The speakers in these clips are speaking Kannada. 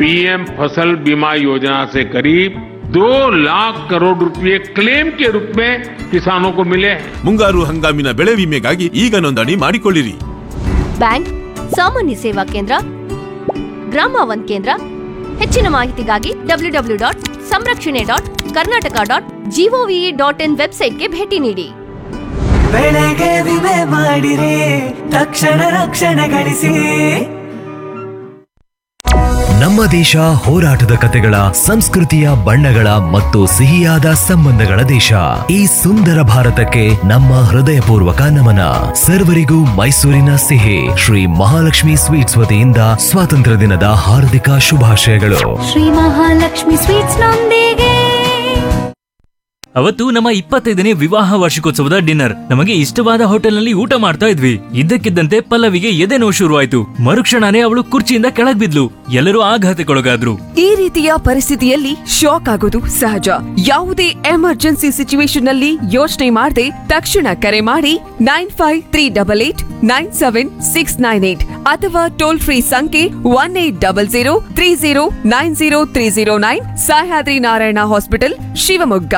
पीएम फसल बीमा योजना से करीब दो लाख करोड़ रुपए क्लेम के रूप में किसानों को मिले हैं ಮುಂಗಾರು ಹಂಗಾಮಿನ ಬೆಳೆ ವಿಮೆಗಾಗಿ ಈಗ ನೋಂದಣಿ ಮಾಡಿಕೊಳ್ಳಿರಿ ಬ್ಯಾಂಕ್ ಸಾಮಾನ್ಯ ಸೇವಾ ಕೇಂದ್ರ ಗ್ರಾಮ ಒನ್ ಕೇಂದ್ರ ಹೆಚ್ಚಿನ ಮಾಹಿತಿಗಾಗಿ W W dot Samrakshane dot Karnataka dot GOV dot in ವೆಬ್ಸೈಟ್ಗೆ ಭೇಟಿ ನೀಡಿ ಬೆಳೆಗೆ ವಿಮೆ ಮಾಡಿರಿ ತಕ್ಷಣ ರಕ್ಷಣೆ ಗಳಿಸಿ ನಮ್ಮ ದೇಶ ಹೋರಾಟದ ಕತೆಗಳ ಸಂಸ್ಕೃತಿಯ ಬಣ್ಣಗಳ ಮತ್ತು ಸಿಹಿಯಾದ ಸಂಬಂಧಗಳ ದೇಶ ಈ ಸುಂದರ ಭಾರತಕ್ಕೆ ನಮ್ಮ ಹೃದಯಪೂರ್ವಕ ನಮನ ಸರ್ವರಿಗೂ ಮೈಸೂರಿನ ಸಿಹಿ ಶ್ರೀ ಮಹಾಲಕ್ಷ್ಮಿ ಸ್ವೀಟ್ಸ್ ವತಿಯಿಂದ ಸ್ವಾತಂತ್ರ್ಯ ದಿನದ ಹಾರ್ದಿಕ ಶುಭಾಶಯಗಳು ಶ್ರೀ ಮಹಾಲಕ್ಷ್ಮಿ ಸ್ವೀಟ್ಸ್ ನೊಂದಿಗೆ ಅವತ್ತು ನಮ್ಮ ಇಪ್ಪತ್ತೈದನೇ ವಿವಾಹ ವಾರ್ಷಿಕೋತ್ಸವದ ಡಿನ್ನರ್ ನಮಗೆ ಇಷ್ಟವಾದ ಹೋಟೆಲ್ನಲ್ಲಿ ಊಟ ಮಾಡ್ತಾ ಇದ್ವಿ ಇದ್ದಕ್ಕಿದ್ದಂತೆ ಪಲ್ಲವಿಗೆ ಎದೆ ನೋವು ಶುರುವಾಯ್ತು ಮರುಕ್ಷಣನೇ ಅವಳು ಕುರ್ಚಿಯಿಂದ ಕೆಳಗ್ ಬಿದ್ಲು ಎಲ್ಲರೂ ಆಘಾತಕ್ಕೊಳಗಾದ್ರು ಈ ರೀತಿಯ ಪರಿಸ್ಥಿತಿಯಲ್ಲಿ ಶಾಕ್ ಆಗೋದು ಸಹಜ ಯಾವುದೇ ಎಮರ್ಜೆನ್ಸಿ ಸಿಚುವೇಶನ್ ನಲ್ಲಿ ಯೋಚನೆ ಮಾಡದೆ ತಕ್ಷಣ ಕರೆ ಮಾಡಿ nine five three double eight nine seven six nine eight ಅಥವಾ ಟೋಲ್ ಫ್ರೀ ಸಂಖ್ಯೆ one eight double zero three zero nine zero three zero nine Sahyadri Narayana hospital Shivamogga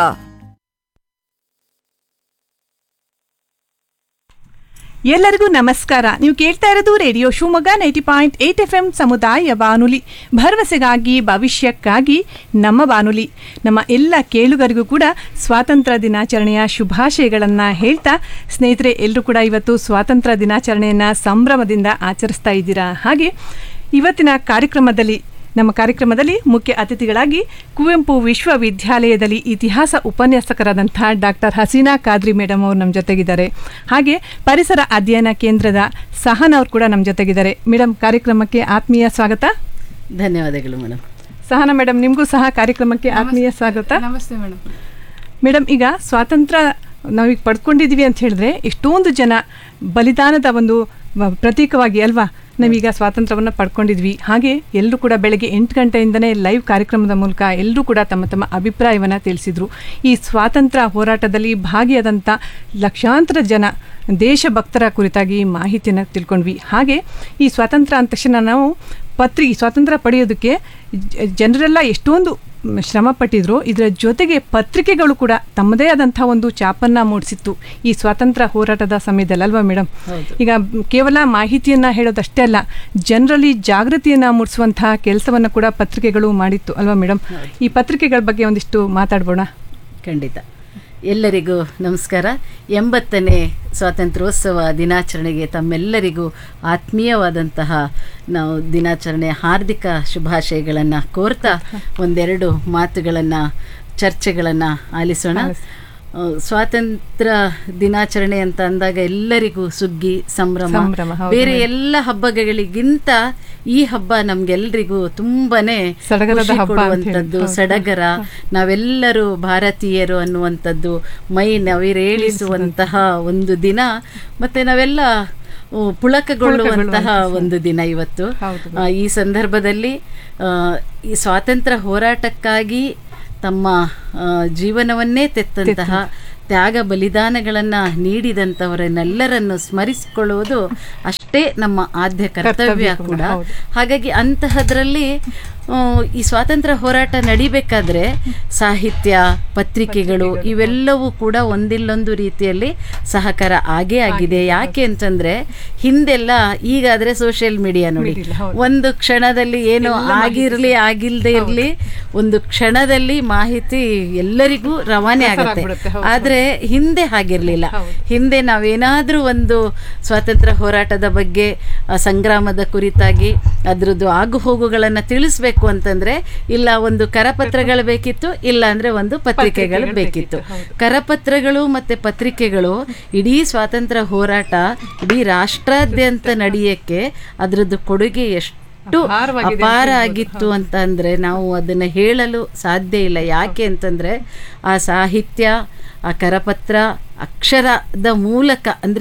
ಎಲ್ಲರಿಗೂ ನಮಸ್ಕಾರ ನೀವು ಕೇಳ್ತಾ ಇರೋದು radio Shivamogga ninety point eight F M ಸಮುದಾಯ ಬಾನುಲಿ ಭರವಸೆಗಾಗಿ ಭವಿಷ್ಯಕ್ಕಾಗಿ ನಮ್ಮ ಬಾನುಲಿ ನಮ್ಮ ಎಲ್ಲ ಕೇಳುಗರಿಗೂ ಕೂಡ ಸ್ವಾತಂತ್ರ್ಯ ದಿನಾಚರಣೆಯ ಶುಭಾಶಯಗಳನ್ನು ಹೇಳ್ತಾ ಸ್ನೇಹಿತರೆ ಎಲ್ಲರೂ ಕೂಡ ಇವತ್ತು ಸ್ವಾತಂತ್ರ್ಯ ದಿನಾಚರಣೆಯನ್ನು ಸಂಭ್ರಮದಿಂದ ಆಚರಿಸ್ತಾ ಇದ್ದೀರಾ ಹಾಗೆ ಇವತ್ತಿನ ಕಾರ್ಯಕ್ರಮದಲ್ಲಿ ನಮ್ಮ ಕಾರ್ಯಕ್ರಮದಲ್ಲಿ ಮುಖ್ಯ ಅತಿಥಿಗಳಾಗಿ ಕುವೆಂಪು ವಿಶ್ವವಿದ್ಯಾಲಯದಲ್ಲಿ ಇತಿಹಾಸ ಉಪನ್ಯಾಸಕರಾದಂಥ ಡಾಕ್ಟರ್ ಹಸೀನಾ ಖಾದ್ರಿ ಮೇಡಮ್ ಅವರು ನಮ್ಮ ಜೊತೆಗಿದ್ದಾರೆ ಹಾಗೆ ಪರಿಸರ ಅಧ್ಯಯನ ಕೇಂದ್ರದ ಸಹನ್ ಅವರು ಕೂಡ ನಮ್ಮ ಜೊತೆಗಿದ್ದಾರೆ ಮೇಡಮ್ ಕಾರ್ಯಕ್ರಮಕ್ಕೆ ಆತ್ಮೀಯ ಸ್ವಾಗತ ಧನ್ಯವಾದಗಳು ಮೇಡಮ್ ಸಹನ ಮೇಡಮ್ ನಿಮಗೂ ಸಹ ಕಾರ್ಯಕ್ರಮಕ್ಕೆ ಆತ್ಮೀಯ ಸ್ವಾಗತ ನಮಸ್ತೆ ಮೇಡಮ್ ಮೇಡಮ್ ಈಗ ಸ್ವಾತಂತ್ರ್ಯ ನಾವೀಗ ಪಡ್ಕೊಂಡಿದ್ದೀವಿ ಅಂತ ಹೇಳಿದ್ರೆ ಎಷ್ಟೊಂದು ಜನ ಬಲಿದಾನದ ಒಂದು ವ- ಪ್ರತೀಕವಾಗಿ ಅಲ್ವಾ ನಾವೀಗ ಸ್ವಾತಂತ್ರ್ಯವನ್ನು ಪಡ್ಕೊಂಡಿದ್ವಿ ಹಾಗೆ ಎಲ್ಲರೂ ಕೂಡ ಬೆಳಗ್ಗೆ ಎಂಟು ಗಂಟೆಯಿಂದನೇ ಲೈವ್ ಕಾರ್ಯಕ್ರಮದ ಮೂಲಕ ಎಲ್ಲರೂ ಕೂಡ ತಮ್ಮ ತಮ್ಮ ಅಭಿಪ್ರಾಯವನ್ನು ತಿಳಿಸಿದರು ಈ ಸ್ವಾತಂತ್ರ್ಯ ಹೋರಾಟದಲ್ಲಿ ಭಾಗಿಯಾದಂಥ ಲಕ್ಷಾಂತರ ಜನ ದೇಶಭಕ್ತರ ಕುರಿತಾಗಿ ಮಾಹಿತಿಯನ್ನು ತಿಳ್ಕೊಂಡ್ವಿ ಹಾಗೆ ಈ ಸ್ವಾತಂತ್ರ್ಯ ಅಂದ ತಕ್ಷಣ ನಾವು ಪತ್ರಿ ಸ್ವಾತಂತ್ರ್ಯ ಪಡೆಯೋದಕ್ಕೆ ಜ- ಜನರೆಲ್ಲ ಎಷ್ಟೊಂದು ಮ್, ಶ್ರಮ ಪಟ್ಟಿದ್ರು ಇದರ ಜೊತೆಗೆ ಪತ್ರಿಕೆಗಳು ಕೂಡ ತಮ್ಮದೇ ಆದಂಥ ಒಂದು ಚಾಪನ್ನು ಮೂಡಿಸಿತ್ತು ಈ ಸ್ವಾತಂತ್ರ್ಯ ಹೋರಾಟದ ಸಮಯದಲ್ಲಿ ಅಲ್ವಾ ಮೇಡಮ್ ಈಗ ಮ್, ಕೇವಲ ಮಾಹಿತಿಯನ್ನು ಹೇಳೋದಷ್ಟೇ ಅಲ್ಲ ಜನರಲ್ಲಿ ಜಾಗೃತಿಯನ್ನು ಮೂಡಿಸುವಂತಹ ಕೆಲಸವನ್ನು ಕೂಡ ಪತ್ರಿಕೆಗಳು ಮಾಡಿತ್ತು ಅಲ್ವಾ ಮೇಡಮ್ ಈ ಪತ್ರಿಕೆಗಳ ಬಗ್ಗೆ ಒಂದಿಷ್ಟು ಮಾತಾಡ್ಬೋಣ ಖಂಡಿತ ಎಲ್ಲರಿಗೂ ನಮಸ್ಕಾರ ಎಂಬತ್ತನೇ ಸ್ವಾತಂತ್ರ್ಯೋತ್ಸವ ದಿನಾಚರಣೆಗೆ ತಮ್ಮೆಲ್ಲರಿಗೂ ಆತ್ಮೀಯವಾದಂತಹ ನಾವು ದಿನಾಚರಣೆಯ ಹಾರ್ದಿಕ ಶುಭಾಶಯಗಳನ್ನು ಕೋರ್ತಾ ಒಂದೆರಡು ಮಾತುಗಳನ್ನು ಚರ್ಚೆಗಳನ್ನು ಆಲಿಸೋಣ ಆ, ಸ್ವಾತಂತ್ರ್ಯ ದಿನಾಚರಣೆ ಅಂತ ಅಂದಾಗ ಎಲ್ಲರಿಗೂ ಸುಗ್ಗಿ ಸಂಭ್ರಮ ಸಂಭ್ರಮ, ಹೌದು ಬೇರೆ ಮೇಡಮ್. ಎಲ್ಲ ಹಬ್ಬಗಳಿಗಿಂತ ಈ ಹಬ್ಬ ನಮ್ಗೆಲ್ರಿಗೂ ತುಂಬಾನೇ ಸಡಗರದ ಖುಷಿ ಹಬ್ಬ ಅಂತ ಹೇಳಿ. ಕೊಡುವಂಥದ್ದು ಹೌದು. ಸಡಗರ ನಾವೆಲ್ಲರೂ ಭಾರತೀಯರು ಅನ್ನುವಂಥದ್ದು ಮೈ ನವಿರೇಳಿಸುವಂತಹ ಒಂದು ದಿನ ಮತ್ತೆ ನಾವೆಲ್ಲ ಓ, ಪುಳಕಗೊಳ್ಳುವಂತಹ ಒಂದು ದಿನ ಇವತ್ತು ಹೌದು. ಆ, ಈ ಸಂದರ್ಭದಲ್ಲಿ ಆ, ಈ ಸ್ವಾತಂತ್ರ್ಯ ಹೋರಾಟಕ್ಕಾಗಿ ತಮ್ಮ ಆ, ಜೀವನವನ್ನೇ ತೆತ್ತಂತಹ ತ್ಯಾಗ ಬಲಿದಾನಗಳನ್ನು ನೀಡಿದಂಥವರನ್ನೆಲ್ಲರನ್ನು ಸ್ಮರಿಸಿಕೊಳ್ಳುವುದು ಅಷ್ಟೇ ನಮ್ಮ ಆದ್ಯ ಕರ್ತವ್ಯ ಕರ್ತವ್ಯ ಕೂಡ, ಕೂಡ ಹೌದು. ಹಾಗಾಗಿ ಅಂತಹದ್ರಲ್ಲಿ ಆ, ಈ ಸ್ವಾತಂತ್ರ್ಯ ಹೋರಾಟ ನಡಿಬೇಕಾದ್ರೆ ಸಾಹಿತ್ಯ ಪತ್ರಿಕೆಗಳು ಇವೆಲ್ಲವೂ ಕೂಡ ಒಂದಿಲ್ಲೊಂದು ರೀತಿಯಲ್ಲಿ ಸಹಕಾರ ಆಗೇ ಆಗಿದೆ ಯಾಕೆ ಅಂತಂದ್ರೆ ಹಿಂದೆಲ್ಲ ಈಗಾದ್ರೆ ಸೋಷಿಯಲ್ ಮೀಡಿಯಾ ನೋಡಿ ಮೀಡಿಯಾ, ಹೌದು. ಒಂದು ಕ್ಷಣದಲ್ಲಿ ಏನು ಆಗಿರ್ಲಿ ಆಗಿಲ್ದೇ ಇರ್ಲಿ ಒಂದು ಕ್ಷಣದಲ್ಲಿ ಮಾಹಿತಿ ಎಲ್ಲರಿಗೂ ರವಾನೆ ಪ್ರಸಾರ ಆಗುತ್ತೆ ಆಗ್ಬಿಡುತ್ತೆ, ಹೌದು, ಆದ್ರೆ ಹಿಂದೆ ಹಾಗಿರ್ಲಿಲ್ಲ ಹೌದು. ಹಿಂದೆ ನಾವೇನಾದ್ರೂ ಒಂದು ಸ್ವಾತಂತ್ರ್ಯ ಹೋರಾಟದ ಬಗ್ಗೆ ಆ, ಸಂಗ್ರಾಮದ ಕುರಿತಾಗಿ ಅದ್ರದ್ದು ಆಗು ಹೋಗುಗಳನ್ನು ತಿಳಿಸ್ಬೇಕು ಅಂತಂದ್ರೆ ಇಲ್ಲ ಒಂದು ಕರಪತ್ರಗಳು ಬೇಕಿತ್ತು ಇಲ್ಲ ಅಂದ್ರೆ ಒಂದು ಪತ್ರಿಕೆಗಳು ಪತ್ರಿಕೆಗಳು ಬೇಕಿತ್ತು ಬೇಕಿತ್ತು, ಹೌದು. ಕರಪತ್ರಗಳು ಮತ್ತೆ ಪತ್ರಿಕೆಗಳು ಇಡೀ ಸ್ವಾತಂತ್ರ್ಯ ಹೋರಾಟ ಇಡೀ ರಾಷ್ಟ್ರಾದ್ಯಂತ ನಡೆಯಕ್ಕೆ ಅದ್ರದ್ದು ಕೊಡುಗೆ ಎಷ್ಟು ಅಪಾರವಾಗಿದೆ ಅಂತ ಅಪಾರ ಹೇಳ್ಬೋದು. ಆಗಿತ್ತು ಅಂತ ಅಂದ್ರೆ ನಾವು ಅದನ್ನ ಹೇಳಲು ಸಾಧ್ಯ ಇಲ್ಲ ಯಾಕೆ ಅಂತಂದ್ರೆ ಆ ಸಾಹಿತ್ಯ ಆ ಕರಪತ್ರ ಅಕ್ಷರದ ಮೂಲಕ ಅಂದ್ರೆ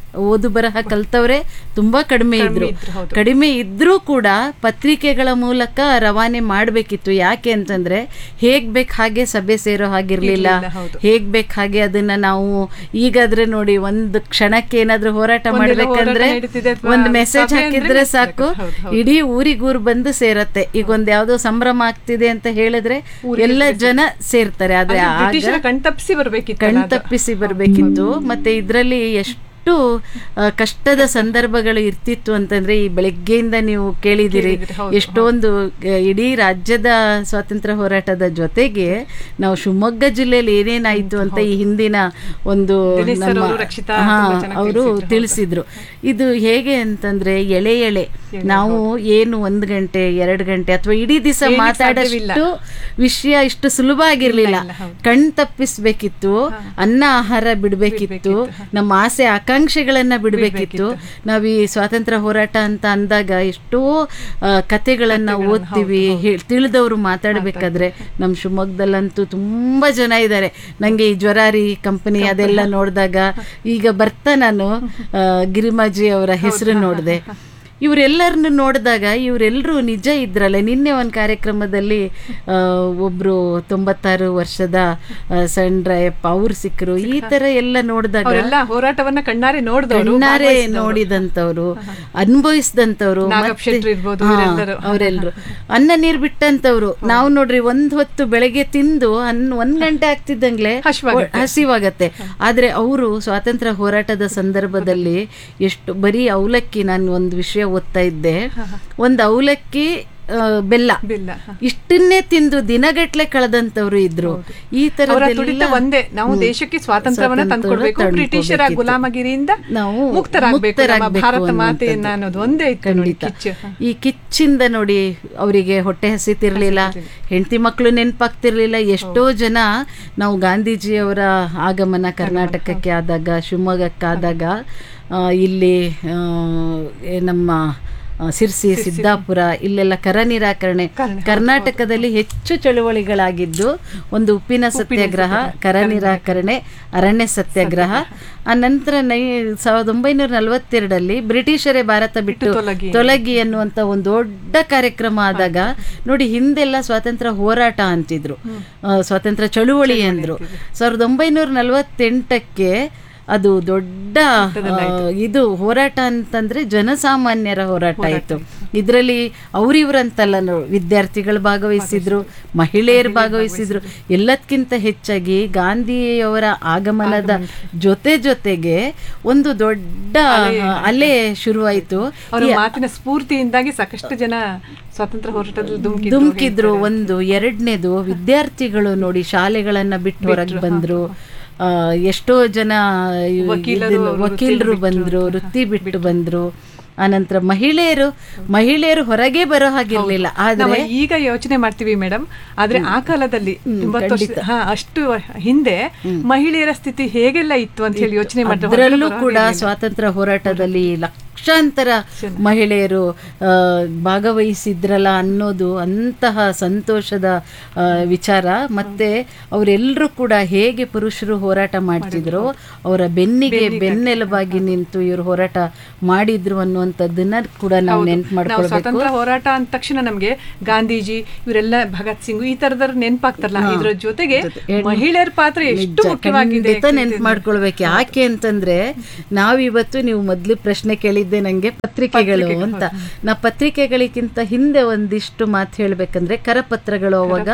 ಓದು ಬರಹ ಕಲ್ತವ್ರೆ ತುಂಬಾ ಕಡಿಮೆ ಇದ್ರು ಇದ್ರು, ಹೌದು. ಕಡಿಮೆ ಇದ್ರೂ ಕೂಡ ಪತ್ರಿಕೆಗಳ ಮೂಲಕ ರವಾನೆ ಮಾಡಬೇಕಿತ್ತು ಯಾಕೆ ಅಂತಂದ್ರೆ ಹೇಗ್ ಬೇಕು ಹಾಗೆ ಸಭೆ ಸೇರೋ ಹಾಗಿರ್ಲಿಲ್ಲ ಇರ್ಲಿಲ್ಲ, ಹೌದು. ಹೇಗ್ ಬೇಕು ಹಾಗೆ ಅದನ್ನ ನಾವು ಈಗಾದ್ರೆ ನೋಡಿ ಒಂದು ಕ್ಷಣಕ್ಕೆ ಏನಾದ್ರೂ ಹೋರಾಟ ಒಂದೆಲ್ಲ ಮಾಡ್ಬೇಕಂದ್ರೆ ಹೋರಾಟ ನಡೀತಿದೆ ಅಥವಾ ಒಂದು ಮೆಸೇಜ್ ಸಭೆ ಅಂದ್ರೆ ಹಾಕಿದ್ರೆ message ಸಾಕು ಹೌದು, ಹೌದು. ಇಡೀ ಊರಿಗೂರು ಬಂದು ಸೇರತ್ತೆ ಈಗ ಒಂದ್ ಯಾವ್ದೋ ಸಂಭ್ರಮ ಆಗ್ತಿದೆ ಅಂತ ಹೇಳಿದ್ರೆ ಎಲ್ಲ ಜನ ಸೇರ್ತಾರೆ ಆದ್ರೆ ಅಂದ್ರೆ ಬ್ರಿಟಿಷರ ಆಗ ಕಣ್ತಪ್ಪಿಸಿ ಬರ್ಬೇಕಿತ್ತು ಕಣ್ ತಪ್ಪಿಸಿ ಬರಬೇಕಿತ್ತು ಮತ್ತೆ ಇದರಲ್ಲಿ ಎಷ್ಟು ಆ, ಕಷ್ಟದ ಸಂದರ್ಭಗಳು ಇರ್ತಿತ್ತು ಅಂತಂದ್ರೆ ಈ ಬೆಳಗ್ಗೆಯಿಂದ ನೀವು ಕೇಳಿದಿರಿ ಕೇಳಿದಿರಿ, ಹೌದು, ಎಷ್ಟೊಂದು ಆ, ಇಡೀ ರಾಜ್ಯದ ಸ್ವಾತಂತ್ರ್ಯ ಹೋರಾಟದ ಜೊತೆಗೆ ನಾವು ಶಿವಮೊಗ್ಗ ಜಿಲ್ಲೆಯಲ್ಲಿ ಏನೇನಾಯ್ತು ಅಂತ ಈ ಹಿಂದಿನ ಒಂದು ದಿನೇಶ್ ಸರ್ ನಮ್ಮ ಅವರು, ರಕ್ಷಿತಾ ಹಾ ತುಂಬಾ ಚೆನ್ನಾಗಿ ಅವರು ತಿಳಿಸಿದ್ರು, ಹೌದು. ತಿಳಿಸಿದ್ರು ಇದು ಹೇಗೆ ಅಂತಂದ್ರೆ ಎಳೆ ಎಳೆ ನಾವು ಏನು ಒಂದ್ ಗಂಟೆ ಎರಡು ಗಂಟೆ ಅಥವಾ ಇಡೀ ದಿವಸ ಹೇಳಿಕ್ ಸಾಧ್ಯವಿಲ್ಲ. ಮಾತಾಡಷ್ಟು ವಿಷಯ ಇಷ್ಟು ಸುಲಭ ಆಗಿರ್ಲಿಲ್ಲ ಇಲ್ಲ, ಹೌದು. ಕಣ್ ತಪ್ಪಿಸ್ಬೇಕಿತ್ತು ಅನ್ನ ಆಹಾರ ಬಿಡ್ಬೇಕಿತ್ತು ನಮ್ಮ ಆಸೆ ಆಕಾಂಕ್ಷೆಗಳನ್ನ ಬಿಡ್ಬೇಕಿತ್ತು ನಾವ್ ಈ ಸ್ವಾತಂತ್ರ್ಯ ಹೋರಾಟ ಅಂತ ಅಂದಾಗ ಎಷ್ಟೋ ಆ, ಕತೆಗಳನ್ನ ಓದ್ತೀವಿ ಹೇ- ತಿಳಿದವರು ಮಾತಾಡ್ಬೇಕಾದ್ರೆ ನಮ್ಮ ಶಿವಮೊಗ್ಗದಲ್ಲಂತೂ ತುಂಬಾ ಜನ ಇದ್ದಾರೆ ನಂಗೆ ಈ ಜ್ವರಾರಿ ಕಂಪನಿ ಅದೆಲ್ಲ ನೋಡಿದಾಗ ಈಗ ಬರ್ತಾ ನಾನು ಆ, ಗಿರಿಮಾಜಿ ಅವರ ಹೆಸರು ನೋಡಿದೆ ಇವರೆಲ್ಲರನ್ನು ನೋಡಿದಾಗ ಇವರೆಲ್ಲರೂ ನಿಜ ಇದ್ರಲ್ಲ ನಿನ್ನೆ ಒಂದು ಕಾರ್ಯಕ್ರಮದಲ್ಲಿ ಆ, ಒಬ್ರು ತೊಂಬತ್ತಾರು ವರ್ಷದ ಆ, ಸಣ್ಣ ರಾಯಪ್ಪ ಅವ್ರು ಸಿಕ್ಕರು ಈ ತರ ಎಲ್ಲ ನೋಡಿದಾಗ ಅವರೆಲ್ಲ ಹೋರಾಟವನ್ನ ಕಣ್ಣಾರೆ ನೋಡಿದವರು ಕಣ್ಣಾರೆ ನೋಡಿದಂತವ್ರು ಅನುಭವಿಸಿದಂತವ್ರು ನಾಗಪ್ಪ ಶೆಟ್ರು ಇರ್ಬೋದು, ಇವರೆಲ್ಲರೂ. ಅವರೆಲ್ಲರು ಅನ್ನ ನೀರ್ ಬಿಟ್ಟಂತವ್ರು ನಾವು ನೋಡ್ರಿ ಒಂದ್ ಹೊತ್ತು ಬೆಳಗ್ಗೆ ತಿಂದು ಅನ್ನ ಒಂದ್ ಗಂಟೆ ಆಗ್ತಿದ್ದಂಗ್ಲೆ ಹಶ್ವಾಗತ್ತೆ. ಹಸಿವಾಗತ್ತೆ ಆದ್ರೆ ಅವರು ಸ್ವಾತಂತ್ರ್ಯ ಹೋರಾಟದ ಸಂದರ್ಭದಲ್ಲಿ ಎಷ್ಟು ಬರೀ ಅವಲಕ್ಕಿ ನಾನು ಒಂದು ವಿಷಯ ಓದ್ತಾ ಇದ್ದೆ ಒಂದು ಅವಲಕ್ಕಿ ಆ, ಬೆಲ್ಲ ಬೆಲ್ಲ, ಇಷ್ಟನ್ನೇ ತಿಂದು ದಿನಗಟ್ಲೆ ಕಳೆದಂತವ್ರು ಇದ್ರು ಈ ಅವರ ತುಡಿತ ತರದೆಲ್ಲ ಒಂದೇ ನಾವು ಹ್ಮ್. ದೇಶಕ್ಕೆ ಸ್ವಾತಂತ್ರ್ಯವನ್ನ ತಂದ್ಕೊಡ್ಬೇಕು ತಂದ್ಕೊಡ್ಬೇಕಿತ್ತು. ಬ್ರಿಟಿಷರ ಗುಲಾಮಗಿರಿಯಿಂದ ನಾವು ಮುಕ್ತರಾಗಬೇಕು ನಮ್ಮ ಮುಕ್ತರಾಗ್ಬೇಕು ಭಾರತ ಮಾತೆಯನ್ನ ಅನ್ನುವಂಥದ್ದು. ಅನ್ನೋದು ಒಂದೇ ಇತ್ತು ನೋಡಿ ಖಂಡಿತ ಕಿಚ್ಚು ಈ ಕಿಚ್ಚಿಂದ ನೋಡಿ ಅವರಿಗೆ ಹೊಟ್ಟೆ ಹಸಿತಿರ್ಲಿಲ್ಲ ಹೆಂಡತಿ ಮಕ್ಕಳು ನೆನಪಾಗ್ತಿರ್ಲಿಲ್ಲ ಎಷ್ಟೋ ಜನ ನಾವು ಗಾಂಧೀಜಿಯವರ ಆಗಮನ ಕರ್ನಾಟಕಕ್ಕೆ ಆದಾಗ ಶಿವಮೊಗ್ಗಕ್ಕಾದಾಗ ಆ, ಇಲ್ಲಿ ಆ, ಏ, ನಮ್ಮ ಆ, ಸಿರ್ಸಿ ಸಿದ್ದಾಪುರ ಇಲ್ಲೆಲ್ಲ ಕರ ನಿರಾಕರಣೆ ಕರ್ನಾಟಕದಲ್ಲಿ ಹೆಚ್ಚು ಚಳುವಳಿಗಳಾಗಿದ್ದು ಒಂದು ಉಪ್ಪಿನ ಸತ್ಯಾಗ್ರಹ ಕರ ನಿರಾಕರಣೆ ಅರಣ್ಯ ಸತ್ಯಾಗ್ರಹ ಆ ನಂತರ ನೈ ಸಾವಿರದ ಒಂಬೈನೂರ ನಲವತ್ತೆರಡರಲ್ಲಿ ಬ್ರಿಟಿಷರೇ ಭಾರತ ಬಿಟ್ಟು ತೊಲಗಿ. ತೊಲಗಿ ಅನ್ನುವಂಥ ಒಂದು ದೊಡ್ಡ ಕಾರ್ಯಕ್ರಮ ಆದಾಗ ನೋಡಿ ಹಿಂದೆಲ್ಲ ಸ್ವಾತಂತ್ರ್ಯ ಹೋರಾಟ ಅಂತಿದ್ರು ಆ, ಸ್ವಾತಂತ್ರ್ಯ ಚಳುವಳಿ ಅಂದ್ರು ಸಾವಿರದ ಒಂಬೈನೂರ ನಲವತ್ತೆಂಟಕ್ಕೆ ಅದು ದೊಡ್ಡ ಆ, ಇದು ಹೋರಾಟ ಅಂತಂದ್ರೆ ಜನಸಾಮಾನ್ಯರ ಹೋರಾಟ ಆಯಿತು ಇದರಲ್ಲಿ ಅವ್ರಿವ್ರಂತಲ್ಲ ನೋ- ವಿದ್ಯಾರ್ಥಿಗಳು ಭಾಗವಹಿಸಿದ್ರು ಮಹಿಳೆಯರು ಭಾಗವಹಿಸಿದ್ರು ಎಲ್ಲದಕ್ಕಿಂತ ಹೆಚ್ಚಾಗಿ ಗಾಂಧಿಯವರ ಆಗಮನದ ಜೊತೆ ಜೊತೆಗೆ ಒಂದು ದೊಡ್ಡ ಅಲೆ ಶುರುವಾಯಿತು ಅವರ ಈ ಮಾತಿನ ಸ್ಫೂರ್ತಿಯಿಂದಾಗಿ ಸಾಕಷ್ಟು ಜನ ಸ್ವಾತಂತ್ರ್ಯ ಹೋರಾಟದಲ್ಲಿ ಧುಮುಕಿದ್ರು ಧುಮುಕಿದ್ರು ಒಂದು ಎರಡನೇದು ವಿದ್ಯಾರ್ಥಿಗಳು ನೋಡಿ ಶಾಲೆಗಳನ್ನ ಬಿಟ್ಟು ಹೊರಗೆ ಬಂದ್ರು ಆ, ಎಷ್ಟೋ ಜನ ಇವ್- ವಕೀಲರು ಇದನ್ನ- ವೃತ್ತಿನ ವಕೀಲರು ಬಿಟ್ರು. ಬಂದ್ರು ವೃತ್ತಿ ಬಿಟ್ಟು ಬಂದ್ರು ಆನಂತರ ಮಹಿಳೆಯರು ಮಹಿಳೆಯರು ಹೊರಗೆ ಬರೋ ಹಾಗಿರ್ಲಿಲ್ಲ ನಾವು ಆದ್ರೆ ಈಗ ಯೋಚನೆ ಮಾಡ್ತೀವಿ ಮೇಡಮ್ ಆದ್ರೆ ಆ ಕಾಲದಲ್ಲಿ ಎಂಬತ್ತು ವರ್ಷ ಖಂಡಿತ. ಹಾ ಅಷ್ಟು ಹಿಂದೆ ಮಹಿಳೆಯರ ಸ್ಥಿತಿ ಹೇಗೆಲ್ಲ ಇತ್ತು ಅಂತ ಹೇಳಿ ಯೋಚನೆ ಮಾಡಿದ್ರೆ ಅದರಲ್ಲೂ ಹೊರಗೆ ಕೂಡ ಬರೋಹಾಗಿರ್ಲಿಲ್ಲ. ಸ್ವಾತಂತ್ರ್ಯ ಹೋರಾಟದಲ್ಲಿ ಲಕ್ಷಾಂತರ ಮಹಿಳೆಯರು ಆ, ಭಾಗವಹಿಸಿದ್ರಲ್ಲ ಅನ್ನೋದು ಅಂತಹ ಸಂತೋಷದ ಆ, ವಿಚಾರ ಮತ್ತೆ ಅವರೆಲ್ಲರೂ ಕೂಡ ಹೇಗೆ ಪುರುಷರು ಹೋರಾಟ ಮಾಡ್ತಿದ್ರು ಅವರ ಬೆನ್ನಿಗೆ ಬೆನ್ನೆಲುಬಾಗಿ ನಿಂತು ಇವರು ಹೋರಾಟ ಮಾಡಿದ್ರು ಅನ್ನುವಂಥದ್ದನ್ನ ಕೂಡ ನಾವು ನೆನ್ಪು ನಾವು ಮಾಡ್ಕೊಳ್ಬೇಕು ಸ್ವಾತಂತ್ರ್ಯ ಹೋರಾಟ ಅಂದ ತಕ್ಷಣ ನಮ್ಗೆ ಗಾಂಧೀಜಿ ಇವರೆಲ್ಲ ಭಗತ್ ಸಿಂಗ್ ಈ ತರದವ್ರು ನೆನ್ಪಾಗ್ತಾರಲ್ಲ ಇದ್ರ ಜೊತೆಗೆ ಮಹಿಳೆಯರ ಪಾತ್ರ ಎಷ್ಟು ನಿಜ, ಮುಖ್ಯವಾಗಿದೆ ಖಂಡಿತ ನೆನ್ಪು ಮಾಡ್ಕೊಳ್ಬೇಕು ಯಾಕೆ ಅಂತಂದ್ರೆ ನಾವಿವತ್ತು ನೀವು ಮೊದ್ಲು ಪ್ರಶ್ನೆ ಕೇಳಿದ್ದೆ ನಂಗೆ ಪತ್ರಿಕೆಗಳು ಅಂತ ನಾ ಪತ್ರಿಕೆಗಳಿಗಿಂತ ಹಿಂದೆ ಒಂದಿಷ್ಟು ಮಾತು ಹೇಳ್ಬೇಕಂದ್ರೆ ಕರಪತ್ರಗಳು ಅವಾಗ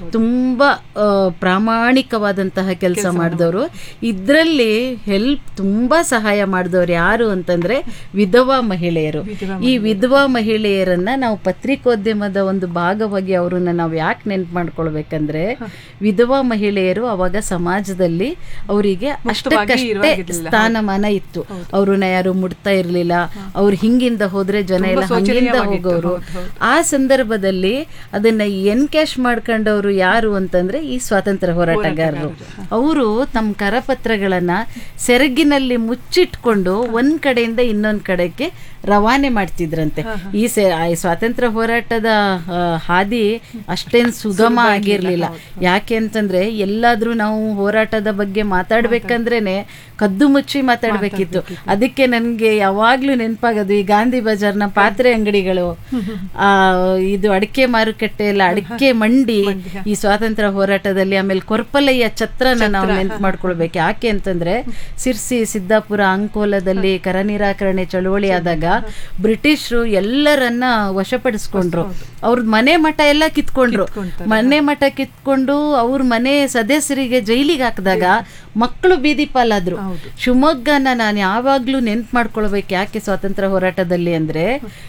ತುಂಬಾ ಆ, ಪ್ರಾಮಾಣಿಕವಾದಂತಹ ಕೆಲಸ ಮಾಡಿದವರು ಇದ್ರಲ್ಲಿ ಹೆಲ್ಪ್ ತುಂಬಾ ಸಹಾಯ ಮಾಡಿದವರು ಯಾರು ಅಂತಂದ್ರೆ ವಿಧವಾ ಮಹಿಳೆಯರು ಈ ವಿಧವಾ ಮಹಿಳೆಯರನ್ನ ನಾವು ಪತ್ರಿಕೋದ್ಯಮದ ಒಂದು ಭಾಗವಾಗಿ ಅವರನ್ನ ನಾವು ಯಾಕೆ ನೆನ್ಪು ಮಾಡ್ಕೊಳ್ಬೇಕಂದ್ರೆ ವಿಧವಾ ಮಹಿಳೆಯರು ಅವಾಗ ಸಮಾಜದಲ್ಲಿ ಅವರಿಗೆ ಅಷ್ಟಕ್ಕಷ್ಟೇ ಇರುವಾಗಿರ್ಲಿಲ್ಲ. ಸ್ಥಾನಮಾನ ಇತ್ತು ಅವ್ರನ್ನ ಯಾರು ಮುಟ್ತಾ ಇರ್ಲಿಲ್ಲ ಅವ್ರು ಹಿಂಗಿಂದ ಹೋದ್ರೆ ಜನ ಎಲ್ಲ ಹಂಗಿಂದ ಶೋಚನೀಯವಾಗಿತ್ತು. ಹೋಗೋರು ಹೌದು, ಹೌದು. ಆ ಸಂದರ್ಭದಲ್ಲಿ ಅದನ್ನ ಎನ್ಕ್ಯಾಶ್ ಮಾಡ್ಕೊಂಡವರು ಯಾರು ಅಂತಂದ್ರೆ ಈ ಸ್ವಾತಂತ್ರ್ಯ ಹೋರಾಟಗಾರರು ಅವರು ತಮ್ಮ ಕರಪತ್ರಗಳನ್ನ ಸೆರಗಿನಲ್ಲಿ ಮುಚ್ಚಿಟ್ಕೊಂಡು ಒಂದ್ ಕಡೆಯಿಂದ ಇನ್ನೊಂದ್ ಕಡೆಗೆ ರವಾನೆ ಮಾಡ್ತಿದ್ರಂತೆ ಈ ಸೆ ಆ ಸ್ವಾತಂತ್ರ್ಯ ಹೋರಾಟದ ಆ, ಹಾದಿ ಅಷ್ಟೇನು ಸುಗಮ ಆಗಿರ್ಲಿಲ್ಲ ಯಾಕೆ ಅಂತಂದ್ರೆ ಎಲ್ಲಾದ್ರೂ ನಾವು ಹೋರಾಟದ ಬಗ್ಗೆ ಮಾತಾಡ್ಬೇಕಂದ್ರೇನೆ ಕದ್ದು ಮುಚ್ಚಿ ಮಾತಾಡ್ಬೇಕಿತ್ತು ಅದಕ್ಕೆ ನನ್ಗೆ ಯಾವಾಗ್ಲೂ ನೆನಪಾಗೋದು ಈ ಗಾಂಧಿ ಬಜಾರ್ನ ಪಾತ್ರೆ ಅಂಗಡಿಗಳು ಆ ಇದು ಅಡಿಕೆ ಮಾರುಕಟ್ಟೆ ಎಲ್ಲ ಅಡಿಕೆ ಮಂಡಿ ಈ ಸ್ವಾತಂತ್ರ್ಯ ಹೋರಾಟದಲ್ಲಿ ಆಮೇಲೆ ಕೊರ್ಪಲಯ್ಯ ಛತ್ರನ ನಾವು ನೆನ್ಪು ಮಾಡ್ಕೊಳ್ಬೇಕು ಯಾಕೆ ಅಂತಂದ್ರೆ ಸಿರ್ಸಿ ಸಿದ್ದಾಪುರ ಅಂಕೋಲದಲ್ಲಿ ಕರ ನಿರಾಕರಣೆ ಚಳುವಳಿ ಆದಾಗ ಬ್ರಿಟಿಷರು ಎಲ್ಲರನ್ನ ವಶಪಡಿಸ್ಕೊಂಡ್ರು ಅವ್ರ ಮನೆ ಮಠ ಎಲ್ಲ ಕಿತ್ಕೊಂಡ್ರು ಮನೆ ಮಠ ಕಿತ್ಕೊಂಡು ಅವ್ರ ಮನೆ ಸದಸ್ಯರಿಗೆ ಜೈಲಿಗೆ ಹಾಕಿದಾಗ ಮಕ್ಕಳು ಬೀದಿ ಪಾಲಾದ್ರು ಶಿವಮೊಗ್ಗನ ನಾನು ಯಾವಾಗ್ಲೂ ನೆನ್ಪು ಮಾಡ್ಕೊಳ್ಬೇಕು ಯಾಕೆ ಸ್ವಾತಂತ್ರ್ಯ ಹೋರಾಟದಲ್ಲಿ ಅಂದ್ರೆ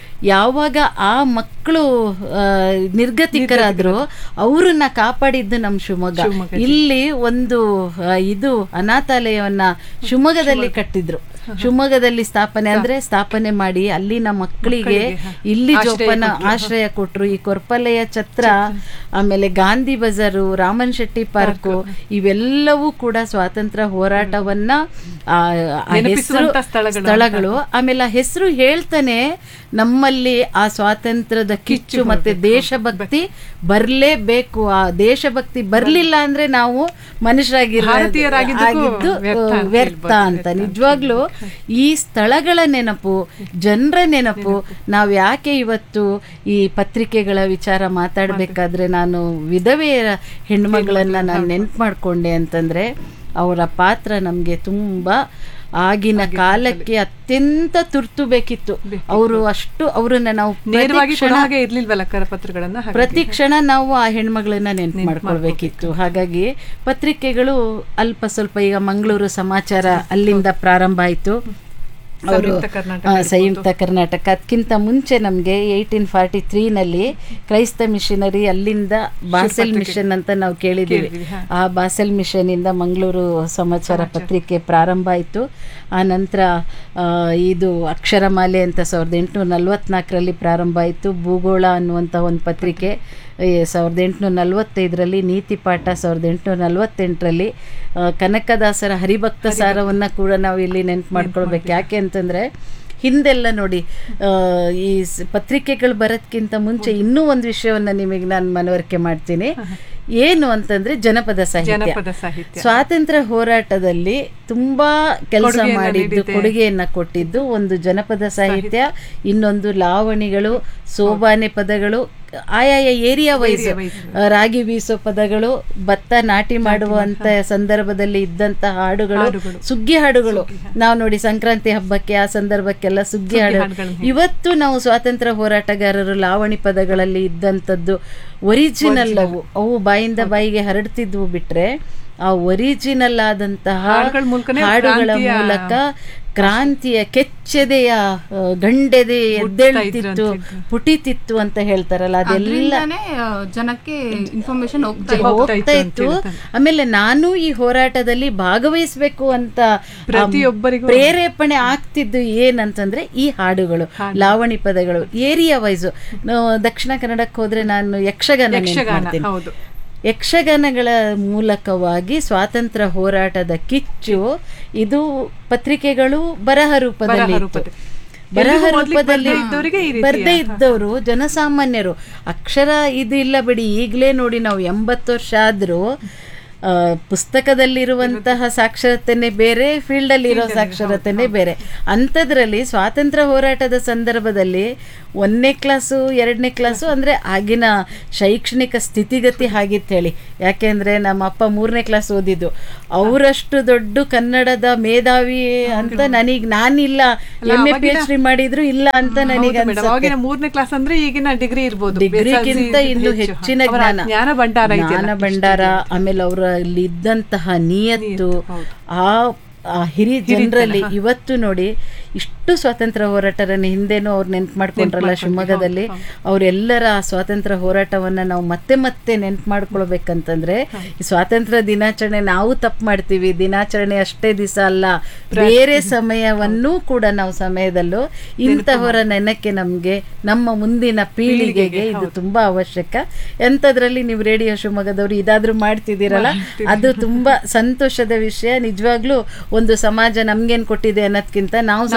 ಯಾವಾಗ ಆ ಮಕ್ಕಳು ಆ, ನಿರ್ಗತಿಕರಾದ್ರು ಅವ್ರನ್ನ ಕಾಪಾಡಿದ್ದು ನಮ್ಮ ಶಿವಮೊಗ್ಗ ಇಲ್ಲಿ ಒಂದು ಆ, ಇದು ಅನಾಥಾಲಯವನ್ನ ಶಿವಮೊಗ್ಗದಲ್ಲಿ ಕಟ್ಟಿದ್ರು ಶಿವಮೊಗ್ಗದಲ್ಲಿ ಸ್ಥಾಪನೆ ಅಂದ್ರೆ ಸ್ಥಾಪನೆ ಮಾಡಿ ಅಲ್ಲಿನ ಮಕ್ಕಳಿಗೆ ಇಲ್ಲಿ ಜೋಪಾನ ಆಶ್ರಯ ಕೊಟ್ರು ಈ ಕೊರ್ಪಲೆಯ ಛತ್ರ ಆಮೇಲೆ ಗಾಂಧಿ ಬಜಾರು ರಾಮನ್ ಶೆಟ್ಟಿ ಪಾರ್ಕು ಇವೆಲ್ಲವೂ ಕೂಡ ಸ್ವಾತಂತ್ರ್ಯ ಹೋರಾಟವನ್ನ ಆ, ಆ ಹೆಸರು ನೆನಪಿಸುವಂತ ಸ್ಥಳಗಳು. ಸ್ಥಳಗಳು ಆಮೇಲೆ ಆ ಹೆಸರು ಹೇಳ್ತಾನೆ ನಮ್ಮಲ್ಲಿ ಆ ಸ್ವಾತಂತ್ರ್ಯದ ಕಿಚ್ಚು ಮತ್ತೆ ದೇಶಭಕ್ತಿ ಬರ್ಲೇಬೇಕು ಆ ದೇಶಭಕ್ತಿ ಬರ್ಲಿಲ್ಲ ಅಂದ್ರೆ ನಾವು ಮನುಷ್ಯರಾಗಿ ಭಾರತೀಯರಾಗಿದ್ದಕ್ಕೂ ಆಗಿದ್ದು ವ್ಯರ್ಥ ಅಂತ ವ್ಯರ್ಥ ಅಂತ ನಿಜವಾಗ್ಲೂ ಈ ಸ್ಥಳಗಳ ನೆನಪು ಜನರ ನೆನಪು ನಾವು ಯಾಕೆ ಇವತ್ತು ಈ ಪತ್ರಿಕೆಗಳ ವಿಚಾರ ಮಾತಾಡಬೇಕಾದ್ರೆ ನಾನು ವಿಧವೆಯರ ಹೆಣ್ಮಗಳನ್ನ ನಾನು ನೆನ್ಪು ಮಾಡ್ಕೊಂಡೆ ಅಂತಂದ್ರೆ ಅವರ ಪಾತ್ರ ನಮಗೆ ತುಂಬಾ ಆಗಿನ ಕಾಲಕ್ಕೆ ಅತ್ಯಂತ ತುರ್ತು ಬೇಕಿತ್ತು ಅವರು ಅಷ್ಟು ಅವರನ್ನ ನಾವು ಪ್ರತಿ ನೇರವಾಗಿ ಕ್ಷಣ- ಕೊಡೋ ಹಾಗೆ ಇರ್ಲಿಲ್ವಲ್ಲ ಕರಪತ್ರಗಳನ್ನ ಹಾಗಾಗಿ. ಪ್ರತಿ ಕ್ಷಣ ನಾವು ಆ ಹೆಣ್ಮಗಳನ್ನ ನೆನ್ಪು ಮಾಡ್ಕೊಳ್ಬೇಕಿತ್ತು ಹಾಗಾಗಿ ಪತ್ರಿಕೆಗಳು ಅಲ್ಪ ಸ್ವಲ್ಪ ಈಗ ಮಂಗಳೂರು ಸಮಾಚಾರ ಅಲ್ಲಿಂದ ಪ್ರಾರಂಭ ಆಯಿತು ಅವರು ಸಂಯುಕ್ತ ಕರ್ನಾಟಕ ಆ, ಸಂಯುಕ್ತ ಕರ್ನಾಟಕ ಅದಕ್ಕಿಂತ ಮುಂಚೆ ನಮಗೆ ಏಯ್ಟೀನ್ ಫಾರ್ಟಿ ತ್ರೀನಲ್ಲಿ ಕ್ರೈಸ್ತ ಮಿಷನರಿ ಅಲ್ಲಿಂದ ಬಾಸೆಲ್ ಮಿಷನ್ ಅಂತ ನಾವು ಕೇಳಿದ್ದೀವಿ ಆ ಬಾಸೆಲ್ ಮಿಷನ್ ಇಂದ ಮಂಗಳೂರು ಸಮಾಚಾರ ಪತ್ರಿಕೆ ಪ್ರಾರಂಭ ಆಯಿತು ಆ ನಂತರ ಆ, ಇದು ಅಕ್ಷರಮಾಲೆ ಅಂತ ಸಾವಿರದ ಎಂಟುನೂರ ನಲವತ್ನಾಲ್ಕರಲ್ಲಿ ಪ್ರಾರಂಭ ಆಯಿತು ಭೂಗೋಳ ಅನ್ನುವಂಥ ಒಂದು ಪತ್ರಿಕೆ ಈ ಸಾವಿರದ ಎಂಟುನೂರ ನಲವತ್ತೈದರಲ್ಲಿ ನೀತಿ ಪಾಠ ಸಾವಿರದ ಎಂಟುನೂರ ನಲವತ್ತೆಂಟರಲ್ಲಿ ಆ, ಕನಕದಾಸರ ಹರಿಭಕ್ತ ಸಾರವನ್ನು ಕೂಡ ನಾವು ಇಲ್ಲಿ ನೆನ್ಪು ಮಾಡ್ಕೊಳ್ಬೇಕು ಯಾಕೆ ಅಂತಂದರೆ ಹಿಂದೆಲ್ಲ ನೋಡಿ ಆ, ಈ ಸ್- ಪತ್ರಿಕೆಗಳು ಬರೋದ್ಕಿಂತ ಮುಂಚೆ ಇನ್ನೂ ಒಂದು ವಿಷಯವನ್ನು ನಿಮಗೆ ನಾನು ಮನವರಿಕೆ ಮಾಡ್ತೀನಿ ಏನು ಅಂತಂದ್ರೆ ಜನಪದ ಸಾಹಿತ್ಯ ಜನಪದ ಸಾಹಿತ್ಯ. ಸ್ವಾತಂತ್ರ್ಯ ಹೋರಾಟದಲ್ಲಿ ತುಂಬಾ ಕೆಲಸ ಕೊಡುಗೆಯನ್ನ ಮಾಡಿದ್ದು ನೀಡಿದೆ. ಕೊಡುಗೆಯನ್ನ ಕೊಟ್ಟಿದ್ದು ಒಂದು ಜನಪದ ಸಾಹಿತ್ಯ ಇನ್ನೊಂದು ಲಾವಣಿಗಳು ಸೋಬಾನೆ ಪದಗಳು ಆಯಾಯ ಏರಿಯಾ ವೈಸ್ ರಾಗಿ ಬೀಸೋ ಪದಗಳು ಭತ್ತ ನಾಟಿ ಮಾಡುವಂತ ಸಂದರ್ಭದಲ್ಲಿ ಇದ್ದಂತ ಹಾಡುಗಳು ಸುಗ್ಗಿ ಹಾಡುಗಳು ನಾವು ನೋಡಿ ಸಂಕ್ರಾಂತಿ ಹಬ್ಬಕ್ಕೆ ಆ ಸಂದರ್ಭಕ್ಕೆಲ್ಲ ಸುಗ್ಗಿ ಹಾಡು ಇವತ್ತು ನಾವು ಸ್ವಾತಂತ್ರ್ಯ ಹೋರಾಟಗಾರರು ಲಾವಣಿ ಪದಗಳಲ್ಲಿ ಇದ್ದಂಥದ್ದು ಒರಿಜಿನಲ್ ಅವು ಅವು ಬಾಯಿಂದ ಬಾಯಿಗೆ ಹರಡ್ತಿದ್ವು ಬಿಟ್ರೆ ಆ ಒರಿಜಿನಲ್ ಆದಂತಹ ಹಾಡುಗಳ ಮೂಲಕನೇ ಹಾಡುಗಳ ಕ್ರಾಂತಿಯ- ಮೂಲಕ ಕ್ರಾಂತಿಯ ಕೆಚ್ಚೆದೆಯ ಆ, ಗಂಡೆದೆ ಎದ್ದೇಳ್ತಿತ್ತು ಪುಟಿತಿತ್ತು ಅಂತ ಹೇಳ್ತಾರಲ್ಲ ಅದೆಲ್ಲ ಅದ್ರಿಂದಾನೇ, ಆ, ಜನಕ್ಕೆ ಇನ್ಫಾರ್ಮೇಶನ್ ಹೋಗ್ತಾ ಇದೆ. ಹೋಗ್ತಾ ಇತ್ತು ಆಮೇಲೆ ನಾನು ಈ ಹೋರಾಟದಲ್ಲಿ ಭಾಗವಹಿಸಬೇಕು ಅಂತ ಆ, ಪ್ರತಿಯೊಬ್ಬರಿಗೂ ಪ್ರೇರೇಪಣೆ ಆಗ್ತಿದ್ದು ಏನಂತಂದ್ರೆ ಈ ಹಾಡುಗಳು ಲಾವಣಿ ಪದಗಳು ಏರಿಯಾ ವೈಸ್ ದಕ್ಷಿಣ ಕನ್ನಡಕ್ಕೆ ಹೋದ್ರೆ ನಾನು ಯಕ್ಷಗಾನ ನೆನ್ಪು ಯಕ್ಷಗಾನ, ಮಾಡ್ತೀನಿ. ಹೌದು. ಯಕ್ಷಗಾನಗಳ ಮೂಲಕವಾಗಿ ಸ್ವಾತಂತ್ರ್ಯ ಹೋರಾಟದ ಕಿಚ್ಚು ಇದು ಪತ್ರಿಕೆಗಳು ಬರಹ ರೂಪದಲ್ಲಿ ಬರಹ ಇತ್ತು. ರೂಪದಲ್ಲಿ. ಬರಹ ಎಲ್ರಿಗೂ ಮೊದ್ಲಿಗೆ ರೂಪದಲ್ಲಿ ಬರ್ದೇ ಇದ್ದವ್ರಿಗೆ ಈ ರೀತಿಯ- ಬರ್ದೇ ಇದ್ದವರು ಜನಸಾಮಾನ್ಯರು ಅಕ್ಷರ ಇದು ಇಲ್ಲ ಬಿಡಿ ಈಗಲೇ ನೋಡಿ ನಾವು ಎಂಬತ್ತು ವರ್ಷ ಆದ್ರೂ ಆ, ಪುಸ್ತಕದಲ್ಲಿರುವಂತಹ ಸಾಕ್ಷರತೆನೇ ಬೇರೆ ಫೀಲ್ಡಲ್ಲಿರೋ ಸಾಕ್ಷರತೆನೇ ಬೇರೆ ಅಂಥದ್ರಲ್ಲಿ ಸ್ವಾತಂತ್ರ್ಯ ಹೋರಾಟದ ಸಂದರ್ಭದಲ್ಲಿ ಒಂದನೇ ಕ್ಲಾಸು ಎರಡನೇ ಕ್ಲಾಸು ಅಂದರೆ ಆಗಿನ ಶೈಕ್ಷಣಿಕ ಸ್ಥಿತಿಗತಿ ಹಾಗಿತ್ತು ಹೇಳಿ ಯಾಕೆಂದರೆ ನಮ್ಮ ಅಪ್ಪ ಮೂರನೇ ಕ್ಲಾಸ್ ಓದಿದ್ದು ಅವರಷ್ಟು ದೊಡ್ಡ ಕನ್ನಡದ ಮೇಧಾವಿ ಅಂತ ನನಗೆ ನಾನಿಲ್ಲ M A P H D ಮಾಡಿದ್ರು ಇಲ್ಲ ಅಂತ ನನಗೆ ಹೌದು ಮೇಡಮ್. ಅವಾಗಿನ ಮೂರನೇ ಕ್ಲಾಸ್ ಅಂದ್ರೆ ಈಗಿನ ಡಿಗ್ರಿ ಇರ್ಬೋದು ಡಿಗ್ರಿಗಿಂತ ಇನ್ನು ಹೆಚ್ಚಿನ ಅವರ ಜ್ಞಾನ ಜ್ಞಾನ ಭಂಡಾರ ಇದೆಯಲ್ಲ. ಜ್ಞಾನ ಭಂಡಾರ ಆಮೇಲೆ ಅವರಲ್ಲಿ ಇದ್ದಂತಹ ನಿಯತ್ತು ಆ ಆ ಹಿರಿ ಜನರಲ್ಲಿ ಇವತ್ತು ನೋಡಿ ಇಷ್ಟು ಸ್ವಾತಂತ್ರ್ಯ ಹೋರಾಟರನ್ನ ಹಿಂದೆನೂ ಅವ್ರು ನೆನ್ಪು ಮಾಡ್ಕೊಂಡ್ರಲ್ಲ ಶಿವಮೊಗ್ಗದಲ್ಲಿ ಅವರೆಲ್ಲರ ಆ ಸ್ವಾತಂತ್ರ್ಯ ಹೋರಾಟವನ್ನ ನಾವು ಮತ್ತೆ ಮತ್ತೆ ನೆನ್ಪು ಮಾಡ್ಕೊಳ್ಬೇಕಂತಂದ್ರೆ ಈ ಸ್ವಾತಂತ್ರ್ಯ ದಿನಾಚರಣೆ ನಾವು ತಪ್ಪು ಮಾಡ್ತೀವಿ ದಿನಾಚರಣೆ ಅಷ್ಟೇ ದಿವಸ ಅಲ್ಲ ಬೇರೆ ಸಮಯವನ್ನೂ ಕೂಡ ನಾವು ಸಮಯದಲ್ಲೂ ಇಂತಹವರ ನೆನಕ್ಕೆ ನಮಗೆ ನಮ್ಮ ಮುಂದಿನ ಪೀಳಿಗೆಗೆ ಇದು ತುಂಬಾ ಅವಶ್ಯಕ ಎಂಥದ್ರಲ್ಲಿ ನೀವು ರೇಡಿಯೋ ಶಿವಮೊಗ್ಗದವರು ಇದಾದ್ರೂ ಮಾಡ್ತಿದ್ದೀರಲ್ಲ ಅದು ತುಂಬಾ ಸಂತೋಷದ ವಿಷಯ ನಿಜವಾಗ್ಲೂ ಒಂದು ಸಮಾಜ ನಮ್ಗೇನ್ ಕೊಟ್ಟಿದೆ ಅನ್ನೋದ್ಕಿಂತ ನಾವು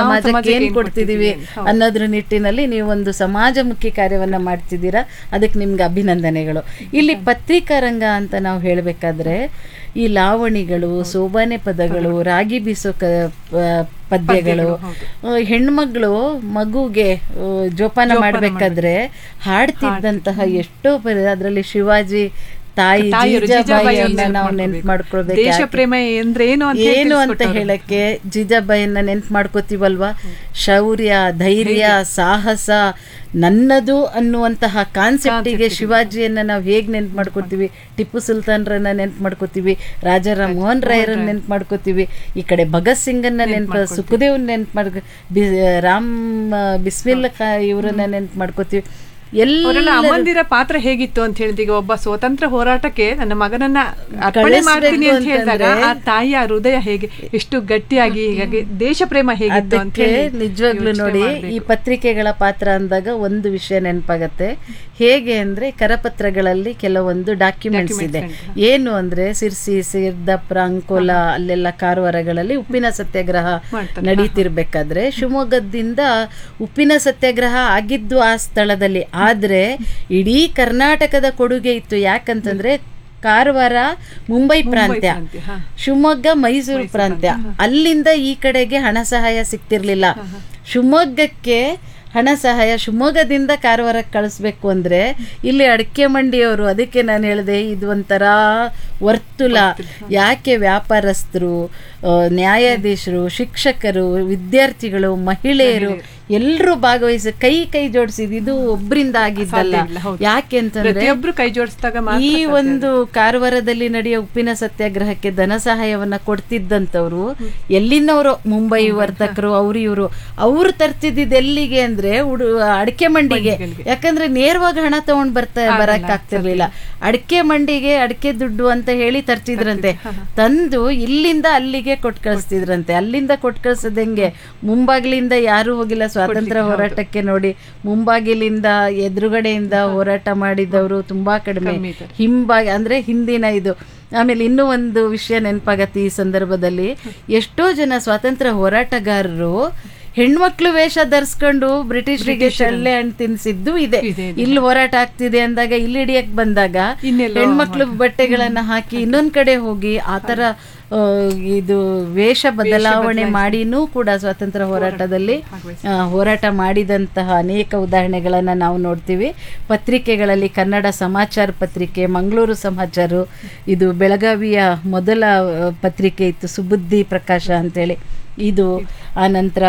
ಸಮಾಜಕ್ಕೆ ಸಮಾಜಕ್ಕೆ ಏನ್ ಏನ್ ಕೊಡ್ತಿದೀವಿ ಕೊಡ್ತಿದೀವಿ ಅಂತ. ಹೌದು. ಅನ್ನೋದ್ರ ನಿಟ್ಟಿನಲ್ಲಿ ನೀವು ಒಂದು ಸಮಾಜಮುಖಿ ಕಾರ್ಯವನ್ನ ಮಾಡ್ತಿದ್ದೀರಾ ಅದಕ್ಕೆ ನಿಮ್ಗೆ ಅಭಿನಂದನೆಗಳು ಇಲ್ಲಿ ಪತ್ರಿಕಾ ರಂಗ ಅಂತ ನಾವು ಹೇಳಬೇಕಾದ್ರೆ ಈ ಲಾವಣಿಗಳು ಸೋಬಾನೆ ಪದಗಳು ರಾಗಿ ಬೀಸೋ ಕ ಪ- ಪದ್ಯಗಳು ಆ, ಹೆಣ್ಮಗಳು ಮಗುಗೆ ಆ, ಜೋಪಾನ ಮಾಡಬೇಕಾದ್ರೆ ಹಾಡ್ತಿದ್ದಂತಹ ಎಷ್ಟೋ ಪದ ಅದರಲ್ಲಿ ಶಿವಾಜಿ ತಾಯಿ ತಾಯಿಯರು ಜೀಜಾಬಾಯಿಯನ್ನ ಜೀಜಾಬಾಯಿಯನ್ನ ನಾವು ನೆನ್ಪ್ ನೆನ್ಪು ಮಾಡ್ಕೊಳ್ಬೇಕು. ಮಾಡ್ಕೊಳ್ಬೇಕು ದೇಶ ಯಾಕೆ? ಪ್ರೇಮ ಅಂದ್ರೆ ಏನು ಅಂತ ಹೇಳಿ ಏನು ಅಂತ ತಿಳಿಸ್ಕೊಟ್ಟವ್ರು. ಹೇಳಕ್ಕೆ ಜೀಜಾಬಾಯಿಯನ್ನ ನೆನ್ಪು ಮಾಡ್ಕೋತೀವಲ್ವಾ ಶೌರ್ಯ ಧೈರ್ಯ ಸಾಹಸ ನನ್ನದು ಅನ್ನುವಂತಹ ಕಾನ್ಸೆಪ್ಟಿಗೆ ಶಿವಾಜಿಯನ್ನ ನಾವು ಹೇಗೆ ನೆನ್ಪು ಮಾಡ್ಕೋತೀವಿ ಟಿಪ್ಪು ಸುಲ್ತಾನ್ರನ್ನ ನೆನ್ಪು ಮಾಡ್ಕೋತೀವಿ ರಾಜಾರಾಮ್ ಮೋಹನ್ ರಾಯರನ್ನ ನೆನ್ಪು ಮಾಡ್ಕೋತೀವಿ ಈ ಕಡೆ ಭಗತ್ ಸಿಂಗನ್ನ ನೆನ್ಪು ಸುಖದೇವ್ನ ನೆನ್ಪು ಮಾಡ್ಕೊ ಬಿ ರಾಮ್ ಬಿಸ್ಮಿಲ್ ಖಾ ಇವರನ್ನ ನೆನ್ಪು ಮಾಡ್ಕೋತೀವಿ ಅವರೆಲ್ಲ ಎಲ್ಲ ಅಮ್ಮಂದಿರ ಪಾತ್ರ ಹೇಗಿತ್ತು ಅಂತ ಹೇಳಿದ್ರೆ ಈಗ ಒಬ್ಬ ಸ್ವತಂತ್ರ ಹೋರಾಟಕ್ಕೆ ನನ್ನ ಮಗನನ್ನ ಅರ್ಪಣೆ ಕಳಿಸ್ಬೇಕು ಮಾಡ್ತೀನಿ ಅಂತ ಹೇಳಿದಾಗ ಅಂತಂದ್ರೆ- ಆ ತಾಯಿಯ ಹೃದಯ ಹೇಗೆ ಎಷ್ಟು ಗಟ್ಟಿಯಾಗಿ ಹೀಗಾಗಿ ದೇಶ ಪ್ರೇಮ ಹೇಗಿತ್ತು ಅಂತ ಅದಕ್ಕೆ ಹೇಳಿ ನಿಜವಾಗ್ಲೂ ಯೋಚ್ನೆ ನೋಡಿ ಮಾಡ್ಬೇಕು. ಈ ಪತ್ರಿಕೆಗಳ ಪಾತ್ರ ಅಂದಾಗ ಒಂದು ವಿಷಯ ನೆನಪಾಗತ್ತೆ ಹೇಗೆ ಅಂದ್ರೆ ಕರಪತ್ರಗಳಲ್ಲಿ ಕೆಲವೊಂದು ಡಾಕ್ಯುಮೆಂಟ್ಸ್ ಇದೆ ಏನು ಅಂದ್ರೆ ಸಿರ್ಸಿ ಸಿರ್ದಪ್ರ ಅಂಕೋಲ ಅಲ್ಲೆಲ್ಲ ಕಾರವಾರಗಳಲ್ಲಿ ಉಪ್ಪಿನ ಸತ್ಯಾಗ್ರಹ ನಡೀತಿರ್ಬೇಕಾದ್ರೆ ಶಿವಮೊಗ್ಗದಿಂದ ಉಪ್ಪಿನ ಸತ್ಯಾಗ್ರಹ ಆಗಿದ್ದು ಆ ಸ್ಥಳದಲ್ಲಿ ಆದ್ರೆ ಇಡೀ ಕರ್ನಾಟಕದ ಕೊಡುಗೆ ಇತ್ತು ಯಾಕಂತಂದ್ರೆ ಕಾರವಾರ ಮುಂಬೈ ಪ್ರಾಂತ್ಯ ಶಿವಮೊಗ್ಗ ಮೈಸೂರು ಪ್ರಾಂತ್ಯ ಅಲ್ಲಿಂದ ಈ ಕಡೆಗೆ ಹಣ ಸಹಾಯ ಸಿಗ್ತಿರ್ಲಿಲ್ಲ ಶಿವಮೊಗ್ಗಕ್ಕೆ ಹಣ ಸಹಾಯ ಶಿವಮೊಗ್ಗದಿಂದ ಕಾರವಾರಕ್ಕೆ ಕಳಿಸ್ಬೇಕು ಅಂದ್ರೆ ಇಲ್ಲಿ ಅಡಿಕೆ ಮಂಡಿಯವರು ಅದಕ್ಕೆ ನಾನು ಹೇಳಿದೆ ಇದು ಒಂಥರ ವರ್ತುಲ ಯಾಕೆ ವ್ಯಾಪಾರಸ್ಥರು ಆ, ನ್ಯಾಯಾಧೀಶರು ಶಿಕ್ಷಕರು ವಿದ್ಯಾರ್ಥಿಗಳು ಮಹಿಳೆಯರು ಎಲ್ಲರೂ ಭಾಗವಹಿಸಿ ಕೈ ಕೈ ಜೋಡಿಸಿದ್ ಇದು ಒಬ್ಬರಿಂದ ಆಗಿದ್ದಲ್ಲ ಸಾಧ್ಯ ಇಲ್ಲ, ಹೌದು. ಯಾಕೆ ಅಂತಂದ್ರೆ ಪ್ರತಿಯೊಬ್ರು ಕೈ ಜೋಡಿಸಿದಾಗ ಮಾತ್ರ ಈ ಸಾಧ್ಯ ಒಂದು ಕಾರವಾರದಲ್ಲಿ ನಡೆಯೋ ಉಪ್ಪಿನ ಸತ್ಯಾಗ್ರಹಕ್ಕೆ ಧನ ಸಹಾಯವನ್ನ ಕೊಡ್ತಿದ್ದಂಥವ್ರು ಎಲ್ಲಿನವರು ಮುಂಬೈ ವರ್ತಕರು ಅವ್ರು ಇವರು ಅವ್ರು ತರ್ತಿದ್ದಿದ್ದು ಎಲ್ಲಿಗೆ ಅಂದ್ರೆ ಉಡು ಅಡಿಕೆ ಮಂಡಿಗೆ ಯಾಕಂದ್ರೆ ನೇರವಾಗಿ ಹಣ ತಗೊಂಡ್ ಬರ್ತಾ ಬರಕ್ ಆಗ್ತಿರ್ಲಿಲ್ಲ ಅಡಿಕೆ ಮಂಡಿಗೆ ಅಡಿಕೆ ದುಡ್ಡು ಅಂತ ಹೇಳಿ ತರ್ತಿದ್ರಂತೆ ತಂದು ಇಲ್ಲಿಂದ ಅಲ್ಲಿಗೆ ಕೊಟ್ಟು ಕಳಿಸ್ತಿದ್ರಂತೆ ಅಲ್ಲಿಂದ ಕೊಟ್ಟು ಕಳ್ಸೋದ್ ಹೆಂಗೆ ಮುಂಬಾಗಿಲಿಂದ ಯಾರು ಹೋಗಿಲ್ಲ ಸ್ವಾತಂತ್ರ್ಯ ಹೋರಾಟಕ್ಕೆ ನೋಡಿ ಮುಂಬಾಗಿಲಿಂದ ಎದುರುಗಡೆಯಿಂದ ಹೋರಾಟ ಮಾಡಿದವರು ತುಂಬಾ ಕಡಿಮೆ ಹಿಂಬಾಗಿ ಅಂದ್ರೆ ಹಿಂದಿನ ಇದು ಆಮೇಲೆ ಇನ್ನೂ ಒಂದು ವಿಷಯ ನೆನಪಾಗತ್ತೆ ಈ ಸಂದರ್ಭದಲ್ಲಿ ಎಷ್ಟೋ ಜನ ಸ್ವಾತಂತ್ರ್ಯ ಹೋರಾಟಗಾರರು ಹೆಣ್ಮಕ್ಳು ವೇಷ ಧರಿಸ್ಕೊಂಡು ಬ್ರಿಟಿಷರಿಗೆ ಶಳ್ಳೆ ಹಣ್ಣು ತಿನ್ಸಿದ್ದು ಇದೆ ಇಲ್ಲಿ ಹೋರಾಟ ಆಗ್ತಿದೆ ಅಂದಾಗ ಇಲ್ಲಿ ಹಿಡಿಯಕ್ ಬಂದಾಗ ಹೆಣ್ಮಕ್ಳು ಬಟ್ಟೆಗಳನ್ನ ಹಾಕಿ ಇನ್ನೊಂದ್ ಕಡೆ ಹೋಗಿ ಆತರ ಆ, ಇದು ವೇಷ ಬದಲಾವಣೆ ಮಾಡಿನೂ ಕೂಡ ಸ್ವಾತಂತ್ರ್ಯ ಹೋರಾಟದಲ್ಲಿ ಆ, ಹೋರಾಟ ಮಾಡಿದಂತಹ ಅನೇಕ ಉದಾಹರಣೆಗಳನ್ನು ನಾವು ನೋಡ್ತೀವಿ ಪತ್ರಿಕೆಗಳಲ್ಲಿ ಕನ್ನಡ ಸಮಾಚಾರ ಪತ್ರಿಕೆ ಮಂಗಳೂರು ಸಮಾಚಾರ ಇದು ಬೆಳಗಾವಿಯ ಮೊದಲ ಆ, ಪತ್ರಿಕೆ ಇತ್ತು ಸುಬುದ್ದಿ ಪ್ರಕಾಶ ಅಂತೇಳಿ ಇದು ಆನಂತರ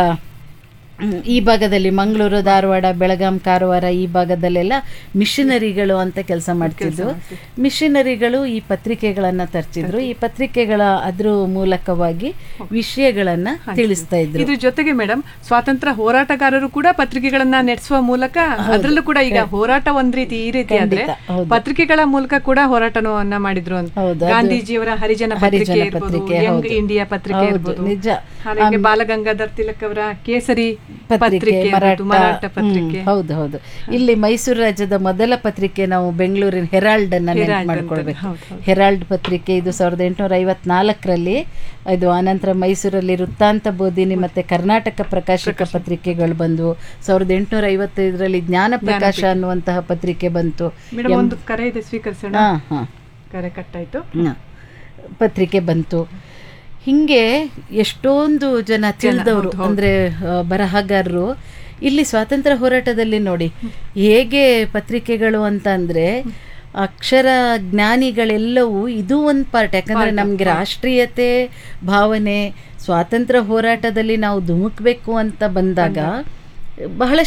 ಹ್ಮ್, ಈ ಭಾಗದಲ್ಲಿ ಮಂಗಳೂರು ಧಾರವಾಡ ಬೆಳಗಾಂ ಕಾರವಾರ ಈ ಭಾಗದಲ್ಲೆಲ್ಲ ಮಿಷನರಿಗಳು ಅಂತ ಕೆಲಸ ಮಾಡ್ತಿದ್ರು ಮಿಷನರಿಗಳು ಈ ಪತ್ರಿಕೆಗಳನ್ನ ತರ್ತಿದ್ರು ಈ ಪತ್ರಿಕೆಗಳ ಅದ್ರ ಮೂಲಕವಾಗಿ ವಿಷಯಗಳನ್ನ ತಿಳಿಸ್ತಾ ಇದ್ರು ಇದ್ರ ಜೊತೆಗೆ ಮೇಡಮ್ ಸ್ವಾತಂತ್ರ್ಯ ಹೋರಾಟಗಾರರು ಕೂಡ ಪತ್ರಿಕೆಗಳನ್ನ ನಡೆಸುವ ಮೂಲಕ ಅದರಲ್ಲೂ ಕೂಡ ಈಗ ಹೋರಾಟ ಒಂದ್ ರೀತಿ ಈ ರೀತಿ ಆದ್ರೆ ಖಂಡಿತ, ಹೌದು. ಪತ್ರಿಕೆಗಳ ಮೂಲಕ ಕೂಡ ಹೋರಾಟವನ್ನ ಮಾಡಿದ್ರು ಅಂತ ಹೌದು, ಅದು- ಗಾಂಧೀಜಿಯವರ ಹರಿಜನ ಪತ್ರಿಕೆ ಹರಿಜನ ಇರ್ಬೋದು ಪತ್ರಿಕೆ, ಯಂಗ್ ಹೌದು. ಇಂಡಿಯಾ ಪತ್ರಿಕೆ ಹೌದು, ಇರ್ಬೋದು ನಿಜ. ಹಾಗೆ ಬಾಲಗಂಗಾಧರ್ ತಿಲಕ್ ಅವರ ಕೇಸರಿ ಪತ್ರಿಕೆ ಪತ್ರಿಕೆ ಮರಾಠ ಇರ್ಬೋದು, ಮರಾಠ ಪತ್ರಿಕೆ ಹ್ಮ್, ಹೌದು ಹೌದು ಇಲ್ಲಿ ಮೈಸೂರು ರಾಜ್ಯದ ಮೊದಲ ಪತ್ರಿಕೆ ನಾವು ಬೆಂಗಳೂರಿನ ಹೆರಾಲ್ಡ್ ಅನ್ನ ನೆನ್ಪು ಹೆರಾಲ್ಡ್ ಮಾಡ್ಕೊಳ್ಬೇಕು ಅಂತ, ಹೌದು, ಹೆರಾಲ್ಡ್ ಪತ್ರಿಕೆ ಇದು ಸಾವಿರದ ಎಂಟುನೂರ ಐವತ್ನಾಲ್ಕರಲ್ಲಿ ಇದು ಆನಂತರ ಮೈಸೂರಲ್ಲಿ ವೃತ್ತಾಂತ ಬೋಧಿನಿ ಮತ್ತೆ ಕರ್ನಾಟಕ ಪ್ರಕಾಶಕ ಪತ್ರಿಕೆಗಳು ಬಂದವು ಸಾವಿರದ ಎಂಟುನೂರ ಐವತ್ತೈದರಲ್ಲಿ ಜ್ಞಾನ ಪ್ರಕಾಶ ಅನ್ನುವಂತಹ ಪತ್ರಿಕೆ ಬಂತು ಮೇಡಮ್ ಎಂ- ಒಂದು ಕರೆ ಇದೆ ಸ್ವೀಕರಿಸೋಣ ಹಾ, ಹಾ. ಕರೆ ಕಟ್ಟಾಯ್ತು ಹ. ಪತ್ರಿಕೆ ಬಂತು ಹಿಂಗೆ ಎಷ್ಟೊಂದು ಜನ ತಿಳಿದವರು ಹೌದು, ಹೌದು. ಅಂದ್ರೆ ಆ, ಬರಹಗಾರರು ಇಲ್ಲಿ ಸ್ವಾತಂತ್ರ್ಯ ಹೋರಾಟದಲ್ಲಿ ನೋಡಿ ಹೇಗೆ ಪತ್ರಿಕೆಗಳು ಅಂತ ಅಂದ್ರೆ ಅಕ್ಷರ ಜ್ಞಾನಿಗಳೆಲ್ಲವೂ ಇದು ಒಂದು ಪಾರ್ಟ್ ಯಾಕಂದ್ರೆ ನಮ್ಗೆ ರಾಷ್ಟ್ರೀಯತೆ ಭಾವನೆ ಸ್ವಾತಂತ್ರ್ಯ ಹೋರಾಟದಲ್ಲಿ ನಾವು ಧುಮುಕ್ಬೇಕು ಅಂತ ಬಂದಾಗ ಬಹಳ